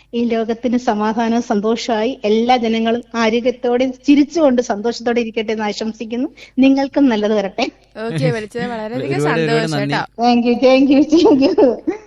ഈ ലോകത്തിന് സമാധാനവും സന്തോഷമായി എല്ലാ ജനങ്ങളും ആരോഗ്യത്തോടെ ചിരിച്ചുകൊണ്ട് സന്തോഷത്തോടെ ഇരിക്കട്ടെ എന്ന് ആശംസിക്കുന്നു നിങ്ങൾക്കും നല്ലത് വരട്ടെ ഓക്കെ വിളിച്ചത് വളരെയധികം ഒരുപാട് ഒരുപാട് സന്തോഷം നന്ദി. കേട്ടോ thank you thank you thank you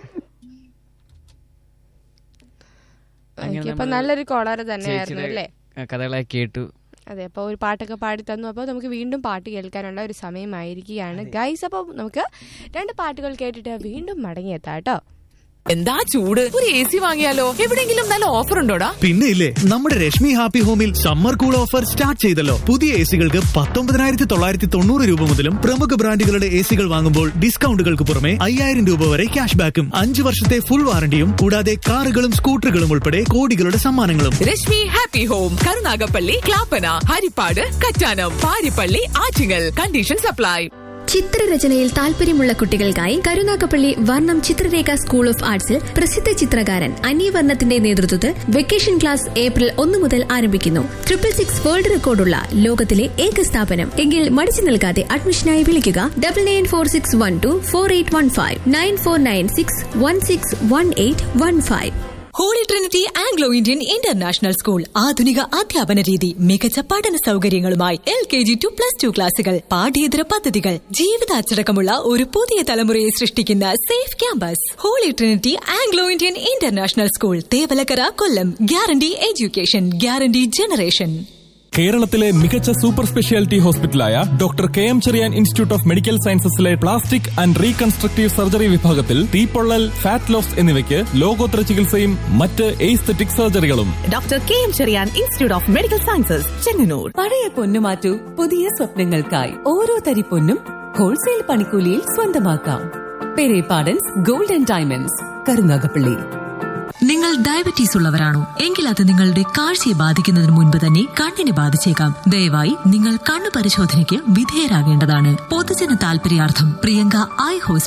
അങ്ങനെ ഓക്കെ അപ്പൊ നമ്മള് നല്ലൊരു കോളർ തന്നെയായിരുന്നു ചേച്ചിയുടെ അല്ലേ കഥകളെ കേട്ടു അതെ അപ്പോൾ ഒരു പാട്ടൊക്കെ പാടി തന്നു അപ്പോൾ നമുക്ക് വീണ്ടും പാട്ട് കേൾക്കാനുള്ള ഒരു സമയമായിരിക്കുകയാണ് ഗൈസ് അപ്പോൾ നമുക്ക് രണ്ട് പാട്ടുകൾ കേട്ടിട്ട് വീണ്ടും മടങ്ങിയെത്താം കേട്ടോ എന്താ ചൂട് ഒരു എ സി വാങ്ങിയാലോ എവിടെങ്കിലും നല്ല ഓഫർ ഉണ്ടോടാ പിന്നെ ഇല്ലേ നമ്മുടെ രശ്മി ഹാപ്പി ഹോമിൽ സമ്മർ കൂൾ ഓഫർ സ്റ്റാർട്ട് ചെയ്തല്ലോ പുതിയ എ സികൾക്ക് പത്തൊമ്പതിനായിരത്തി തൊള്ളായിരത്തി തൊണ്ണൂറ് രൂപ മുതലും പ്രമുഖ ബ്രാൻഡുകളുടെ എ സികൾ വാങ്ങുമ്പോൾ ഡിസ്കൗണ്ടുകൾക്ക് പുറമെ അയ്യായിരം രൂപ വരെ ക്യാഷ് ബാക്കും അഞ്ചു വർഷത്തെ ഫുൾ വാറണ്ടിയും കൂടാതെ കാറുകളും സ്കൂട്ടറുകളും ഉൾപ്പെടെ കോടികളുടെ സമ്മാനങ്ങളും Reshmi happy home Karunagappally Clappana Haripad Kattanam Paripally Attingal condition supply ചിത്രരചനയിൽ താല്പര്യമുള്ള കുട്ടികൾക്കായി കരുനാഗപ്പള്ളി വർണ്ണം ചിത്രരേഖ സ്കൂൾ ഓഫ് ആർട്സിൽ പ്രസിദ്ധ ചിത്രകാരൻ അനി വർണ്ണത്തിന്റെ നേതൃത്വത്തിൽ വെക്കേഷൻ ക്ലാസ് ഏപ്രിൽ ഒന്ന് മുതൽ ആരംഭിക്കുന്നു ട്രിപ്പിൾ സിക്സ് വേൾഡ് റെക്കോർഡുള്ള ലോകത്തിലെ ഏക സ്ഥാപനം എങ്കിൽ മടിച്ചു നിൽക്കാതെ അഡ്മിഷനായി വിളിക്കുക double nine four six one two four eight one five nine four nine six one six one eight one five holy trinity Anglo Indian international school ആധുനിക അധ്യാപന രീതി മികച്ച പഠന സൗകര്യങ്ങളുമായി L K G to plus two ക്ലാസുകൾ പാഠ്യേതര പദ്ധതികൾ ജീവിതാച്ചടക്കമുള്ള ഒരു പുതിയ തലമുറയെ സൃഷ്ടിക്കുന്ന safe campus holy trinity Anglo Indian international school Thevalakkara Kollam guarantee education guarantee generation കേരളത്തിലെ മികച്ച സൂപ്പർ സ്പെഷ്യാലിറ്റി ഹോസ്പിറ്റലായ doctor K M Cherian institute of medical സയൻസസിലെ പ്ലാസ്റ്റിക് ആൻഡ് റീകൺസ്ട്രക്റ്റീവ് സർജറി വിഭാഗത്തിൽ തീപ്പൊള്ളൽ ഫാറ്റ് ലോസ് എന്നിവയ്ക്ക് ലോകോത്തര ചികിത്സയും മറ്റ് എയ്സ്തെറ്റിക് സർജറികളും doctor K M Cherian institute of medical sciences Chengannur പഴയ പൊന്നു മാറ്റൂ പുതിയ സ്വപ്നങ്ങൾക്കായി ഓരോ തരി പൊന്നും ഹോൾസെയിൽ പണിക്കൂലിയിൽ സ്വന്തമാക്കാം പെരേപാടൻസ് ഗോൾഡൻ ഡയമണ്ട്സ് കരുനാഗപ്പള്ളി നിങ്ങൾ ഡയബറ്റീസ് ഉള്ളവരാണോ എങ്കിൽ അത് നിങ്ങളുടെ കാഴ്ചയെ ബാധിക്കുന്നതിന് മുൻപ് തന്നെ കണ്ണിനെ ബാധിച്ചേക്കാം ദയവായി നിങ്ങൾ കണ്ണു പരിശോധനയ്ക്ക് വിധേയരാകേണ്ടതാണ് പൊതുജന താൽപര്യാർത്ഥം പ്രിയങ്ക ഐ ഹോസ്പിറ്റൽ